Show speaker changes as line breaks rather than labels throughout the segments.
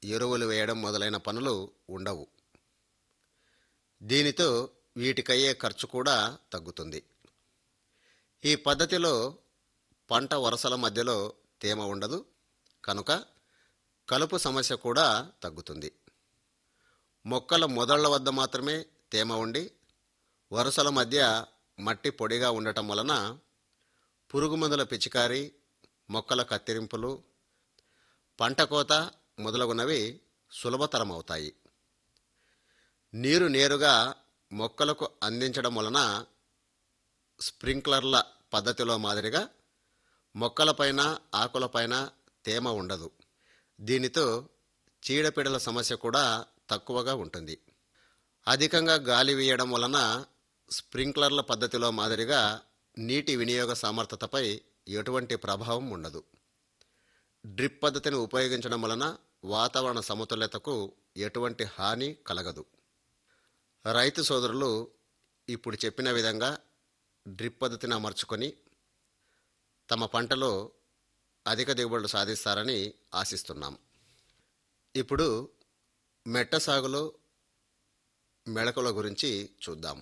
ఎరువులు వేయడం మొదలైన పనులు ఉండవు దీనితో వీటికయ్యే ఖర్చు కూడా తగ్గుతుంది ఈ పద్ధతిలో పంట వరుసల మధ్యలో తేమ ఉండదు కనుక కలుపు సమస్య కూడా తగ్గుతుంది మొక్కల మొదళ్ల వద్ద మాత్రమే తేమ ఉండి వరుసల మధ్య మట్టి పొడిగా ఉండటం వలన పురుగు మందుల పిచికారి మొక్కల కత్తిరింపులు పంట కోత మొదలగునవి సులభతరమవుతాయి నీరు నేరుగా మొక్కలకు అందించడం వలన స్ప్రింక్లర్ల పద్ధతిలో మాదిరిగా మొక్కలపైన ఆకులపైన తేమ ఉండదు దీనితో చీడపీడల సమస్య కూడా తక్కువగా ఉంటుంది అధికంగా గాలి వీయడం వలన స్ప్రింక్లర్ల పద్ధతిలో మాదిరిగా నీటి వినియోగ సామర్థ్యతపై ఎటువంటి ప్రభావం ఉండదు డ్రిప్ పద్ధతిని ఉపయోగించడం వలన వాతావరణ సమతుల్యతకు ఎటువంటి హాని కలగదు రైతు సోదరులు ఇప్పుడు చెప్పిన విధంగా డ్రిప్ పద్ధతిని అమర్చుకొని తమ పంటలో అధిక దిగుబడులు సాధిస్తారని ఆశిస్తున్నాం ఇప్పుడు మెట్ట సాగులో మెళకుల గురించి చూద్దాం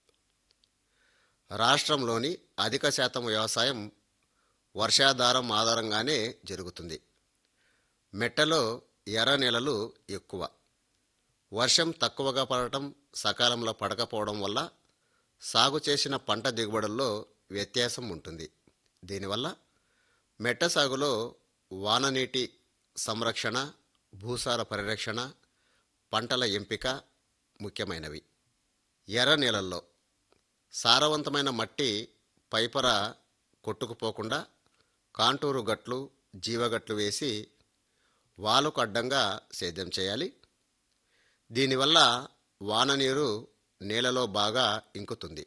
రాష్ట్రంలోని అధిక శాతం వ్యవసాయం వర్షాధారం ఆధారంగానే జరుగుతుంది మెట్టలో ఎర్ర నెలలు ఎక్కువ వర్షం తక్కువగా పడటం సకాలంలో పడకపోవడం వల్ల సాగు చేసిన పంట దిగుబడుల్లో వ్యత్యాసం ఉంటుంది దీనివల్ల మెట్ట సాగులో వాననీటి సంరక్షణ భూసార పరిరక్షణ పంటల ఎంపిక ముఖ్యమైనవి ఎర్ర నేలల్లో సారవంతమైన మట్టి పైపర కొట్టుకుపోకుండా కాంటూరు గట్లు జీవగట్లు వేసి వాలుకు అడ్డంగా సేద్యం చేయాలి దీనివల్ల వాన నీరు నేలలో బాగా ఇంకుతుంది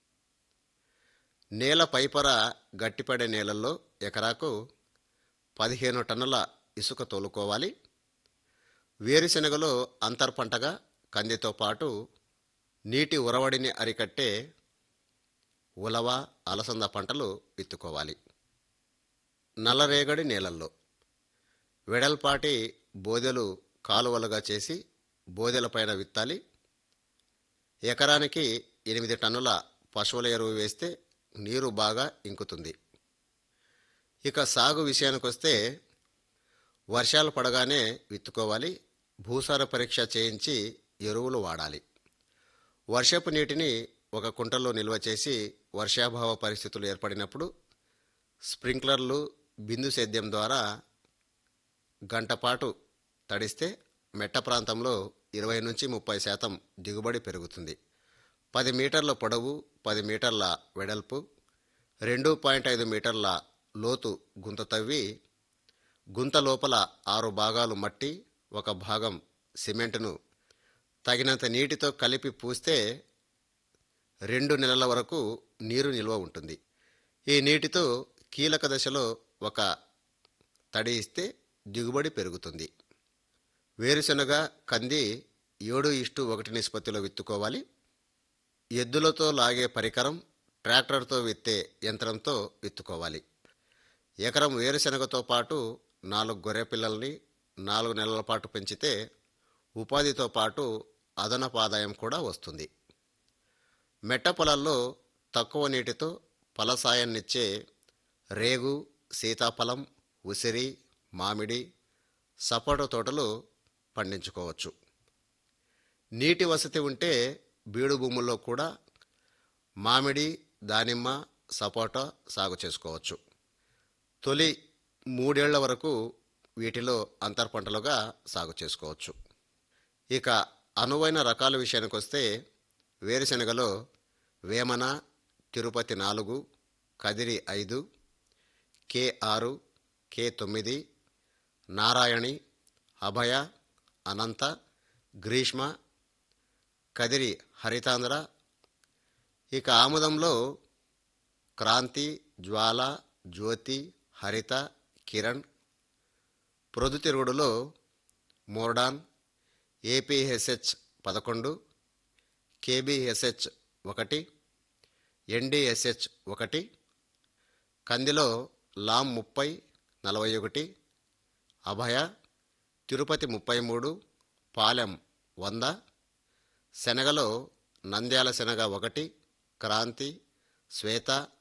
నేల పైపర గట్టిపడే నేలల్లో ఎకరాకు పదిహేను టన్నుల ఇసుక తోలుకోవాలి వేరుశెనగలో అంతర్పంటగా కందితో పాటు నీటి ఉరవడిని అరికట్టే ఉలవ అలసంద పంటలు విత్తుకోవాలి నల్లరేగడి నేలల్లో వెడల్పాటి బోదెలు కాలువలుగా చేసి బోదెలపైన విత్తాలి ఎకరానికి ఎనిమిది టన్నుల పశువుల ఎరువు వేస్తే నీరు బాగా ఇంకుతుంది ఇక సాగు విషయానికొస్తే వర్షాలు పడగానే విత్తుకోవాలి భూసార పరీక్ష చేయించి ఎరువులు వాడాలి వర్షపు నీటిని ఒక కుంటలో నిల్వ చేసి వర్షాభావ పరిస్థితులు ఏర్పడినప్పుడు స్ప్రింక్లర్లు బిందు సేద్యం ద్వారా గంటపాటు తడిస్తే మెట్ట ప్రాంతంలో ఇరవై నుంచి ముప్పై శాతం దిగుబడి పెరుగుతుంది పది మీటర్ల పొడవు పది మీటర్ల వెడల్పు రెండు పాయింట్ ఐదు మీటర్ల లోతు గుంత తవ్వి గుంత లోపల ఆరు భాగాలు మట్టి ఒక భాగం సిమెంటును తగినంత నీటితో కలిపి పూస్తే రెండు నెలల వరకు నీరు నిల్వ ఉంటుంది ఈ నీటితో కీలక దశలో ఒక తడి ఇస్తే దిగుబడి పెరుగుతుంది వేరుశనగ కంది ఏడు ఇష్టు ఒకటి నిష్పత్తిలో విత్తుకోవాలి ఎద్దులతో లాగే పరికరం ట్రాక్టర్తో విత్తే యంత్రంతో విత్తుకోవాలి ఎకరం వేరుశనగతో పాటు నాలుగు గొర్రె పిల్లల్ని నాలుగు నెలల పాటు పెంచితే ఉపాధితో పాటు అదనపు ఆదాయం కూడా వస్తుంది మెట్ట పొలాల్లో తక్కువ నీటితో ఫలసాయాన్నిచ్చే రేగు సీతాఫలం ఉసిరి మామిడి సపోటా తోటలు పండించుకోవచ్చు నీటి వసతి ఉంటే బీడు భూముల్లో కూడా మామిడి దానిమ్మ సపోటా సాగు చేసుకోవచ్చు తొలి మూడేళ్ల వరకు వీటిలో అంతర్పంటలుగా సాగు చేసుకోవచ్చు ఇక అనువైన రకాల విషయానికి వస్తే వేరుశనగలో వేమన తిరుపతి నాలుగు కదిరి ఐదు కే ఆరు కే తొమ్మిది నారాయణి అభయ అనంత గ్రీష్మ కదిరి హరితాంధ్ర ఇక ఆముదంలో క్రాంతి జ్వాల జ్యోతి హరిత కిరణ్ ప్రొద్దుతిరుగుడులో మోర్డాన్ ఏపీహెచ్హెచ్ పదకొండు కేబీహెచ్హెచ్ ఒకటి ఎన్డీఎస్హెచ్ ఒకటి కందిలో లామ్ ముప్పై నలభై ఒకటి అభయ తిరుపతి ముప్పై మూడు పాలెం వంద శనగలో నంద్యాల శనగ ఒకటి క్రాంతి శ్వేత